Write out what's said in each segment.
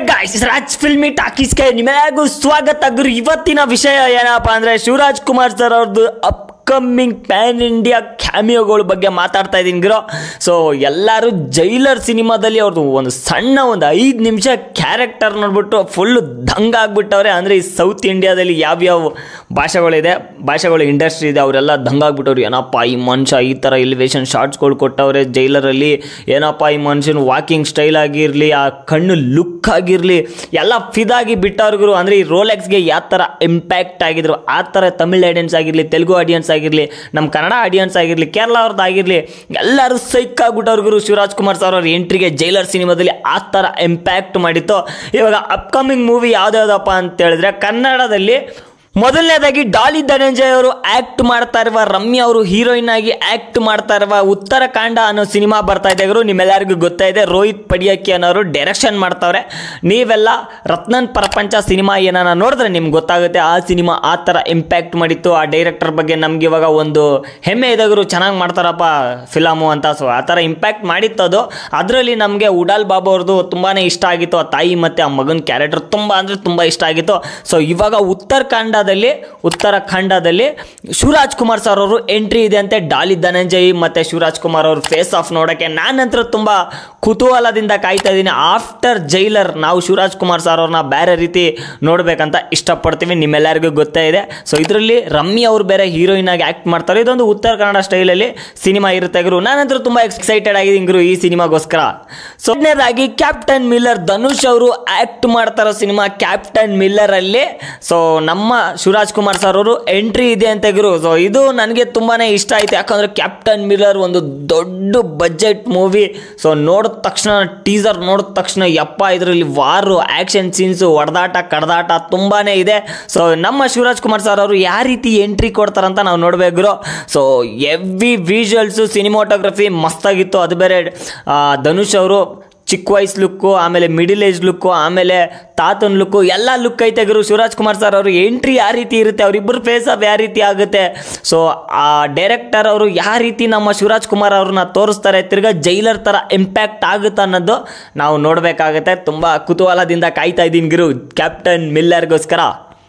guys Raj filmy ಟಾಕೀಸ್ಗೆ ನಿಮಗೂ ಸ್ವಾಗತ ಗುರು ಇವತ್ತಿನ ವಿಷಯ ಏನಪ್ಪಾ ಅಂದ್ರೆ ಶಿವರಾಜ್ ಕುಮಾರ್ ಸರ್ ಅವ್ರದ್ದು ಅಪ್ಕಮಿಂಗ್ ಪ್ಯಾನ್ ಇಂಡಿಯಾ ಕ್ಯಾಮಿಯೋಗಳ ಬಗ್ಗೆ ಮಾತಾಡ್ತಾ ಇದ್ದೀನಿ ಗುರು ಸೊ ಎಲ್ಲರೂ ಜೈಲರ್ ಸಿನಿಮಾದಲ್ಲಿ ಅವ್ರದ್ದು ಒಂದು ಸಣ್ಣ ಒಂದು ಐದು ನಿಮಿಷ ಕ್ಯಾರೆಕ್ಟರ್ ನೋಡ್ಬಿಟ್ಟು ಫುಲ್ ದಂಗ ಆಗ್ಬಿಟ್ಟವ್ರೆ ಅಂದರೆ ಈ ಸೌತ್ ಇಂಡಿಯಾದಲ್ಲಿ ಯಾವ್ಯಾವ ಭಾಷೆಗಳಿದೆ ಭಾಷೆಗಳ ಇಂಡಸ್ಟ್ರಿ ಇದೆ ಅವರೆಲ್ಲ ದಂಗ ಆಗ್ಬಿಟ್ಟವ್ರು ಏನಪ್ಪ ಈ ಮನುಷ್ಯ ಈ ಥರ ಎಲಿವೇಶನ್ ಶಾರ್ಟ್ಸ್ಗಳು ಕೊಟ್ಟವ್ರೆ ಜೈಲರಲ್ಲಿ ಏನಪ್ಪ ಈ ಮನುಷ್ಯನ ವಾಕಿಂಗ್ ಸ್ಟೈಲ್ ಆಗಿರಲಿ ಆ ಕಣ್ಣು ಲುಕ್ ಆಗಿರಲಿ ಎಲ್ಲ ಫಿದಾಗಿ ಬಿಟ್ಟವ್ರಿಗೂ ಅಂದರೆ ಈ ರೋಲೆಕ್ಸ್ಗೆ ಯಾವ ಥರ ಇಂಪ್ಯಾಕ್ಟ್ ಆಗಿದ್ರು ಆ ಥರ ತಮಿಳ್ ಆಡಿಯನ್ಸ್ ಆಗಿರಲಿ ತೆಲುಗು ಆಡಿಯನ್ಸ್ ಆಗಿರಲಿ ನಮ್ಮ ಕನ್ನಡ ಆಡಿಯನ್ಸ್ ಆಗಿರಲಿ ಕೇರಳ ಅವ್ರದ್ದು ಆಗಿರಲಿ ಎಲ್ಲರೂ ಸೈಕ್ ಆಗ್ಬಿಟ್ಟವ್ರಿಗೂ ಶಿವರಾಜ್ ಕುಮಾರ್ ಸರ್ ಅವ್ರ ಎಂಟ್ರಿಗೆ ಜೈಲರ್ ಸಿನಿಮಾದಲ್ಲಿ ಆ ಥರ ಇಂಪ್ಯಾಕ್ಟ್ ಮಾಡಿತ್ತು ಇವಾಗ ಅಪ್ಕಮಿಂಗ್ ಮೂವಿ ಯಾವ್ದ್ಯಾವ್ದಪ್ಪ ಅಂತ ಹೇಳಿದ್ರೆ ಕನ್ನಡದಲ್ಲಿ ಮೊದಲನೇದಾಗಿ ಡಾಲಿ ಧನಂಜಯ್ ಅವರು ಆಕ್ಟ್ ಮಾಡ್ತಾ ಇರುವ ರಮ್ಯಾ ಅವರು ಹೀರೋಯಿನ್ ಆಗಿ ಆಕ್ಟ್ ಮಾಡ್ತಾ ಇರುವ ಉತ್ತರಾಖಂಡ ಅನ್ನೋ ಸಿನಿಮಾ ಬರ್ತಾ ಇದೆ ಗುರು ನಿಮ್ಮೆಲ್ಲರಿಗೂ ಗೊತ್ತಾ ಇದೆ ರೋಹಿತ್ ಪಡಿಯಕ್ಕಿ ಅನ್ನೋರು ಡೈರೆಕ್ಷನ್ ಮಾಡ್ತಾವ್ರೆ ನೀವೆಲ್ಲ ರತ್ನನ್ ಪ್ರಪಂಚ ಸಿನಿಮಾ ಏನಾನ ನೋಡಿದ್ರೆ ನಿಮ್ಗೆ ಗೊತ್ತಾಗುತ್ತೆ ಆ ಸಿನಿಮಾ ಆ ಥರ ಇಂಪ್ಯಾಕ್ಟ್ ಮಾಡಿತ್ತು ಆ ಡೈರೆಕ್ಟರ್ ಬಗ್ಗೆ ನಮ್ಗೆ ಇವಾಗ ಒಂದು ಹೆಮ್ಮೆ ಇದೆ ಗುರು ಚೆನ್ನಾಗಿ ಮಾಡ್ತಾರಪ್ಪ ಫಿಲಮು ಅಂತ ಸೊ ಆ ಥರ ಇಂಪ್ಯಾಕ್ಟ್ ಮಾಡಿತ್ತು ಅದು ಅದರಲ್ಲಿ ನಮಗೆ ಉಡಾಲ್ ಬಾಬು ಅವ್ರದ್ದು ತುಂಬಾ ಇಷ್ಟ ಆಗಿತ್ತು ಆ ತಾಯಿ ಮತ್ತು ಆ ಮಗನ ಕ್ಯಾರೆಕ್ಟರ್ ತುಂಬ ಅಂದರೆ ತುಂಬ ಇಷ್ಟ ಆಗಿತ್ತು ಸೊ ಇವಾಗ ಉತ್ತರಾಖಂಡದಲ್ಲಿ ಉತ್ತರಾಖಂಡದಲ್ಲಿ ಶಿವರಾಜ್ ಕುಮಾರ್ ಸರ್ ಅವರು ಎಂಟ್ರಿ ಇದೆ ಅಂತೆ ಡಾಲಿ ಧನಂಜಯ್ ಮತ್ತು ಶಿವರಾಜ್ ಕುಮಾರ್ ಅವ್ರ ಫೇಸ್ ಆಫ್ ನೋಡೋಕ್ಕೆ ನಾನಂತರ ತುಂಬ ಕುತೂಹಲದಿಂದ ಕಾಯ್ತಾ ಇದ್ದೀನಿ ಆಫ್ಟರ್ ಜೈಲರ್ ನಾವು ಶಿವರಾಜ್ ಕುಮಾರ್ ಸರ್ ಅವ್ರನ್ನ ಬೇರೆ ರೀತಿ ನೋಡಬೇಕಂತ ಇಷ್ಟಪಡ್ತೀವಿ ನಿಮ್ಮೆಲ್ಲರಿಗೂ ಗೊತ್ತೇ ಇದೆ ಸೊ ಇದರಲ್ಲಿ ರಮ್ಮಿ ಅವರು ಬೇರೆ ಹೀರೋಯಿನ್ ಆಗಿ ಆ್ಯಕ್ಟ್ ಮಾಡ್ತಾರೆ ಇದೊಂದು ಉತ್ತರ ಕನ್ನಡ ಸ್ಟೈಲಲ್ಲಿ ಸಿನಿಮಾ ಇರುತ್ತೆ ಗುರು ನಾನಂತರೂ ತುಂಬ ಎಕ್ಸೈಟೆಡ್ ಆಗಿದ್ದೀನಿ ಗುರು ಈ ಸಿನಿಮಾಗೋಸ್ಕರ ಸೊ ಎರಡನೇದಾಗಿ ಕ್ಯಾಪ್ಟನ್ ಮಿಲ್ಲರ್ ಧನುಷ್ ಅವರು ಆ್ಯಕ್ಟ್ ಮಾಡ್ತಾರೋ ಸಿನಿಮಾ ಕ್ಯಾಪ್ಟನ್ ಮಿಲ್ಲರ್ ಅಲ್ಲಿ ಸೊ ನಮ್ಮ ಶಿವರಾಜ್ ಕುಮಾರ್ ಸರ್ ಅವರು ಎಂಟ್ರಿ ಇದೆ ಅಂತ ಗುರು ಸೊ ಇದು ನನಗೆ ತುಂಬಾನೇ ಇಷ್ಟ ಆಯ್ತು ಯಾಕಂದ್ರೆ ಕ್ಯಾಪ್ಟನ್ ಮಿಲ್ಲರ್ ಒಂದು ದೊಡ್ಡ ಬಜೆಟ್ ಮೂವಿ ಸೊ ನೋಡಿದ ತಕ್ಷಣ ಟೀಸರ್ ನೋಡಿದ ತಕ್ಷಣ ಯಪ್ಪ ಇದರಲ್ಲಿ ವಾರು ಆ್ಯಕ್ಷನ್ ಸೀನ್ಸು ಹೊಡೆದಾಟ ಕಡ್ದಾಟ ತುಂಬಾನೇ ಇದೆ ಸೊ ನಮ್ಮ ಶಿವರಾಜ್ ಕುಮಾರ್ ಸರ್ ಅವರು ಯಾವ ರೀತಿ ಎಂಟ್ರಿ ಕೊಡ್ತಾರಂತ ನಾವು ನೋಡಬೇಕು ಸೊ ಎವ್ವಿ ವಿಜುವಲ್ಸು ಸಿನಿಮಾಟೋಗ್ರಫಿ ಮಸ್ತಾಗಿತ್ತು ಅದು ಬೇರೆ ಆ, ಧನುಷ್ ಅವರು ಚಿಕ್ಕ ವಯಸ್ಸು ಲುಕ್ಕು ಆಮೇಲೆ ಮಿಡಿಲ್ ಏಜ್ ಲುಕ್ಕು ಆಮೇಲೆ ತಾತನ ಲುಕ್ಕು ಎಲ್ಲ ಲುಕ್ ಐತೆ ಗುರು ಶಿವರಾಜ್ ಕುಮಾರ್ ಸರ್ ಅವರು ಎಂಟ್ರಿ ಯಾವ ರೀತಿ ಇರುತ್ತೆ ಅವರಿಬ್ಬರು ಫೇಸ್ ಆಫ್ ಯಾವ ರೀತಿ ಆಗುತ್ತೆ ಸೊ ಆ ಡೈರೆಕ್ಟರ್ ಅವರು ಯಾವ ರೀತಿ ನಮ್ಮ ಶಿವರಾಜ್ ಕುಮಾರ್ ಅವ್ರನ್ನ ತೋರಿಸ್ತಾರೆ ತಿರ್ಗಾ ಜೈಲರ್ ಥರ ಇಂಪ್ಯಾಕ್ಟ್ ಆಗುತ್ತೆ ಅನ್ನೋದು ನಾವು ನೋಡಬೇಕಾಗುತ್ತೆ ತುಂಬ ಕುತೂಹಲದಿಂದ ಕಾಯ್ತಾ ಇದ್ದೀನಿ ಗುರು ಕ್ಯಾಪ್ಟನ್ ಮಿಲ್ಲರ್ಗೋಸ್ಕರ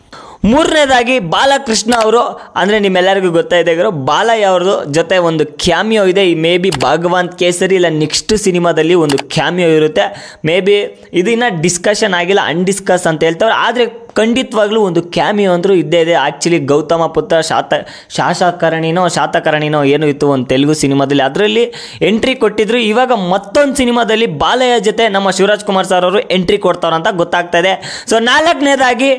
ಮೂರನೇದಾಗಿ ಬಾಲಕೃಷ್ಣ ಅವರು ಅಂದರೆ ನಿಮ್ಮೆಲ್ಲರಿಗೂ ಗೊತ್ತಾ ಇದೆ ಗುರು ಬಾಲಯ್ಯ ಅವ್ರದ್ದು ಜೊತೆ ಒಂದು ಕ್ಯಾಮಿಯೋ ಇದೆ ಮೇ ಬಿ ಭಗವಂತ್ ಕೇಸರಿ ಇಲ್ಲ ನೆಕ್ಸ್ಟ್ ಸಿನಿಮಾದಲ್ಲಿ ಒಂದು ಕ್ಯಾಮಿಯೋ ಇರುತ್ತೆ ಮೇ ಬಿ ಇದನ್ನ ಡಿಸ್ಕಷನ್ ಆಗಿಲ್ಲ ಅನ್ಡಿಸ್ಕಸ್ ಅಂತ ಹೇಳ್ತಾರೆ ಆದರೆ ಖಂಡಿತವಾಗ್ಲೂ ಒಂದು ಕ್ಯಾಮಿಯೋ ಅಂದರೂ ಇದ್ದೇ ಇದೆ ಆ್ಯಕ್ಚುಲಿ ಗೌತಮ ಪುತ್ರ ಶಾತ ಶಾಸಕರಣಿನೋ ಶಾತಕರಣಿನೋ ಏನು ಇತ್ತು ಒಂದು ತೆಲುಗು ಸಿನಿಮಾದಲ್ಲಿ ಅದರಲ್ಲಿ ಎಂಟ್ರಿ ಕೊಟ್ಟಿದ್ರು ಇವಾಗ ಮತ್ತೊಂದು ಸಿನಿಮಾದಲ್ಲಿ ಬಾಲಯ್ಯ ಜೊತೆ ನಮ್ಮ ಶಿವರಾಜ್ ಕುಮಾರ್ ಸರ್ ಅವರು ಎಂಟ್ರಿ ಕೊಡ್ತಾರಂತ ಗೊತ್ತಾಗ್ತಾ ಇದೆ ಸೊ ನಾಲ್ಕನೇದಾಗಿ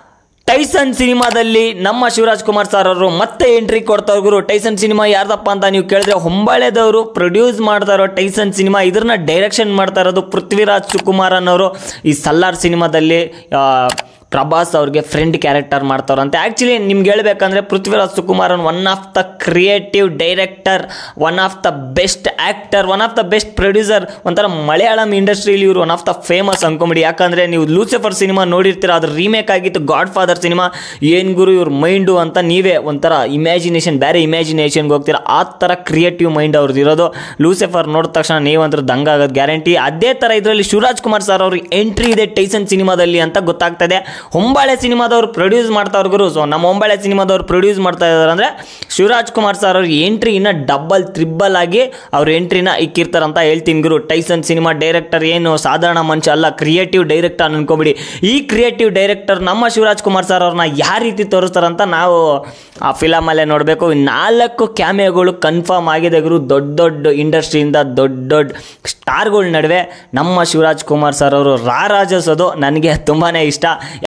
ಟೈಸನ್ ಸಿನಿಮಾದಲ್ಲಿ ನಮ್ಮ ಶಿವರಾಜ್ ಕುಮಾರ್ ಸರ್ ಅವರು ಮತ್ತೆ ಎಂಟ್ರಿ ಕೊಡ್ತಾರೆ ಗುರು ಟೈಸನ್ ಸಿನಿಮಾ ಯಾರ್ದಪ್ಪ ಅಂತ ನೀವು ಕೇಳಿದ್ರೆ ಹೊಂಬಾಳೆದವರು ಪ್ರೊಡ್ಯೂಸ್ ಮಾಡ್ತಾ ಇರೋ ಟೈಸನ್ ಸಿನಿಮಾ ಇದನ್ನ ಡೈರೆಕ್ಷನ್ ಮಾಡ್ತಾ ಇರೋದು ಪೃಥ್ವಿರಾಜ್ ಸುಕುಮಾರ್ ಅನ್ನೋರು ಈ ಸಲ್ಲಾರ್ ಸಿನಿಮಾದಲ್ಲಿ ಆ, ಪ್ರಭಾಸ್ ಅವ್ರಿಗೆ ಫ್ರೆಂಡ್ ಕ್ಯಾರೆಕ್ಟರ್ ಮಾಡ್ತಾರಂತೆ ಆ್ಯಕ್ಚುಲಿ ನಿಮ್ಗೆ ಹೇಳ್ಬೇಕಂದ್ರೆ Prithviraj Sukumaran one of the creative director one of the best actor one of the best producer ಒಂಥರ ಮಲಯಾಳಂ ಇಂಡಸ್ಟ್ರಿಯಲ್ಲಿ ಇವರು ಒನ್ ಆಫ್ ದ ಫೇಮಸ್ ಅನ್ಕೊಂಬಿಡಿ ಯಾಕಂದರೆ ನೀವು ಲೂಸಿಫರ್ ಸಿನಿಮಾ ನೋಡಿರ್ತೀರ ಅದು ರೀಮೇಕ್ ಆಗಿತ್ತು ಗಾಡ್ ಫಾದರ್ ಸಿನಿಮಾ ಏನು ಗುರು ಇವ್ರ ಮೈಂಡು ಅಂತ ನೀವೇ ಒಂಥರ ಇಮ್ಯಾಜಿನೇಷನ್ ಬೇರೆ ಇಮ್ಯಾಜಿನೇಷನ್ಗೆ ಹೋಗ್ತೀರ ಆ ಥರ ಕ್ರಿಯೇಟಿವ್ ಮೈಂಡ್ ಅವ್ರದ್ದು ಇರೋದು ಲೂಸಿಫರ್ ನೋಡಿದ ತಕ್ಷಣ ನೀವಂದ್ರೆ ದಂಗ ಆಗೋದು ಗ್ಯಾರಂಟಿ ಅದೇ ಥರ ಇದರಲ್ಲಿ ಶಿವರಾಜ್ ಕುಮಾರ್ ಸರ್ ಅವ್ರಿಗೆ ಎಂಟ್ರಿ ಇದೆ ಟೈಸನ್ ಸಿನಿಮಾದಲ್ಲಿ ಅಂತ ಗೊತ್ತಾಗ್ತದೆ ಹೊಂಬಾಳೆ ಸಿನಿಮಾದವ್ರು ಪ್ರೊಡ್ಯೂಸ್ ಮಾಡ್ತಾವ್ರು ಗುರು ಸೊ ನಮ್ಮ ಹೊಂಬಾಳೆ ಸಿನಿಮಾದವ್ರು ಪ್ರೊಡ್ಯೂಸ್ ಮಾಡ್ತಾ ಇದ್ದಾರೆ ಅಂದರೆ ಶಿವರಾಜ್ ಕುಮಾರ್ ಸರ್ ಅವ್ರಿಗೆ ಎಂಟ್ರಿ ಇನ್ನ ಡಬಲ್ ತ್ರಿಬ್ಬಲ್ ಆಗಿ ಅವ್ರ ಎಂಟ್ರಿನ ಇಕ್ಕಿರ್ತಾರಂತ ಹೇಳ್ತೀನಿ ಗುರು ಟೈಸನ್ ಸಿನಿಮಾ ಡೈರೆಕ್ಟರ್ ಏನು ಸಾಧಾರಣ ಮನುಷ್ಯ ಅಲ್ಲ ಕ್ರಿಯೇಟಿವ್ ಡೈರೆಕ್ಟರ್ ಅನ್ಕೋಬಿಡಿ ಈ ಕ್ರಿಯೇಟಿವ್ ಡೈರೆಕ್ಟರ್ ನಮ್ಮ ಶಿವರಾಜ್ ಕುಮಾರ್ ಸರ್ ಅವ್ರನ್ನ ಯಾವ ರೀತಿ ತೋರಿಸ್ತಾರಂತ ನಾವು ಆ ಫಿಲಮಲ್ಲೇ ನೋಡಬೇಕು ನಾಲ್ಕು ಕ್ಯಾಮೆಗಳು ಕನ್ಫರ್ಮ್ ಆಗಿದೆ ಗುರು ದೊಡ್ಡ ದೊಡ್ಡ ಇಂಡಸ್ಟ್ರಿಯಿಂದ ದೊಡ್ಡ ದೊಡ್ಡ ಸ್ಟಾರ್ಗಳ ನಡುವೆ ನಮ್ಮ ಶಿವರಾಜ್ ಕುಮಾರ್ ಸರ್ ಅವರು ರಾರಾಜಿಸೋದು ನನಗೆ ತುಂಬಾ ಇಷ್ಟ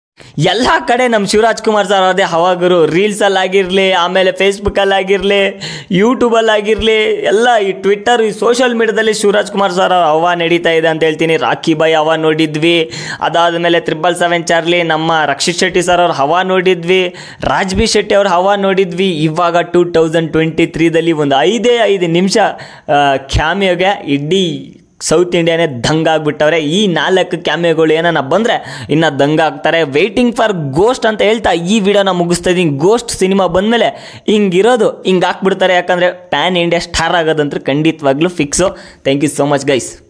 ಎಲ್ಲ ಕಡೆ ನಮ್ಮ ಶಿವರಾಜ್ ಕುಮಾರ್ ಸರ್ ಅದೇ ಹವಾಗುರು ರೀಲ್ಸಲ್ಲಿ ಆಗಿರಲಿ ಆಮೇಲೆ ಫೇಸ್ಬುಕ್ಕಲ್ಲಿ ಆಗಿರಲಿ ಯೂಟ್ಯೂಬಲ್ಲಿ ಆಗಿರಲಿ ಎಲ್ಲ ಈ ಟ್ವಿಟ್ಟರ್ ಈ ಸೋಷಿಯಲ್ ಮೀಡಿಯಾದಲ್ಲಿ ಶಿವರಾಜ್ ಕುಮಾರ್ ಸರ್ ಅವ್ರ ಹವಾ ನಡೀತಾ ಇದೆ ಅಂತ ಹೇಳ್ತೀನಿ ರಾಖಿ ಬಾಯ್ ಹವಾ ನೋಡಿದ್ವಿ ಅದಾದಮೇಲೆ ತ್ರಿಬಲ್ ಸೆವೆನ್ ಚಾರ್ಲಿ ನಮ್ಮ ರಕ್ಷಿತ್ ಶೆಟ್ಟಿ ಸರ್ ಅವ್ರ ಹವಾ ನೋಡಿದ್ವಿ ರಾಜ್ ಬಿ ಶೆಟ್ಟಿ ಅವ್ರ ಹವಾ ನೋಡಿದ್ವಿ ಇವಾಗ ಟೂ ತೌಸಂಡ್ ಟ್ವೆಂಟಿ ತ್ರೀದಲ್ಲಿ ಒಂದು ಐದೇ ಐದು ನಿಮಿಷ ಕ್ಯಾಮಿಯೋಗೆ ಇಡೀ ಸೌತ್ ಇಂಡಿಯಾನೇ ದಂಗ ಆಗ್ಬಿಟ್ಟವ್ರೆ ಈ ನಾಲ್ಕು ಕ್ಯಾಮೆಗಳು ಏನಾನ ಬಂದರೆ ಇನ್ನು ದಂಗ ಆಗ್ತಾರೆ ವೇಟಿಂಗ್ ಫಾರ್ ಗೋಸ್ಟ್ ಅಂತ ಹೇಳ್ತಾ ಈ ವಿಡಿಯೋನ ಮುಗಿಸ್ತಾ ಇದ್ದೀನಿ ಗೋಸ್ಟ್ ಸಿನಿಮಾ ಬಂದಮೇಲೆ ಹಿಂಗಿರೋದು ಹಿಂಗೆ ಹಾಕ್ಬಿಡ್ತಾರೆ ಯಾಕಂದರೆ ಪ್ಯಾನ್ ಇಂಡಿಯಾ ಸ್ಟಾರ್ ಆಗೋದಂತೂ ಖಂಡಿತವಾಗ್ಲೂ fix thank you so much guys